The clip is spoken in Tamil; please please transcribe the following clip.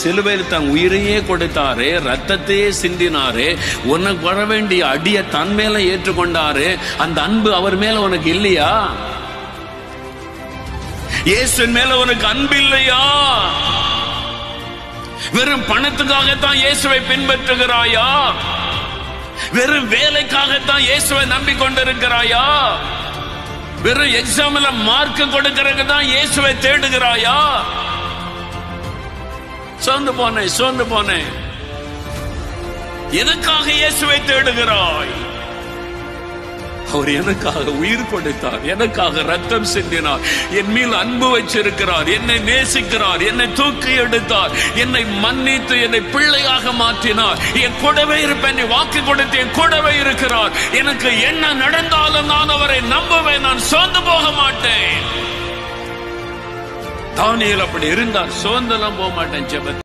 சிலுவையில் தன் உயிரையே கொடுத்தாரு ரத்தத்தையே சிந்தினாரு உனக்கு வர வேண்டிய அடியை தன் மேல ஏற்றுக்கொண்டாரு அந்த அன்பு அவர் மேல உனக்கு இல்லையா இயேசுவின் மேல உனக்கு அன்பு இல்லையா வெறும் பணத்துக்காகத்தான் இயேசுவை பின்பற்றுகிறாயா வெறும் வேலைக்காகத்தான் இயேசுவை நம்பிக்கொண்டிருக்கிறாயா வெறும் எக்ஸாம்ல மார்க் கொடுக்கறதுக்கு தான் இயேசுவை தேடுகிறாயா சோர்ந்து போனேன் சோர்ந்து போனேன் எதுக்காக இயேசுவை தேடுகிறாய் அவர் எனக்காக உயிர் கொடுத்தார் எனக்காக ரத்தம் சிந்தினார் என் மேல் அன்பு வச்சிருக்கிறார் என்னை நேசிக்கிறார் என்னை தூக்கி எடுத்தார் என்னை மன்னித்து என்னை பிள்ளையாக மாற்றினார் என் கூடவே இருப்பேன் நீ வாக்கு கொடுத்து என் கூடவே இருக்கிறார் எனக்கு என்ன நடந்தாலும் நான் அவரை நம்புவேன் நான் சோர்ந்து போக மாட்டேன் தானியல் அப்படி இருந்தார் சோர்ந்தெல்லாம் போக மாட்டேன் ஜெபத்தில்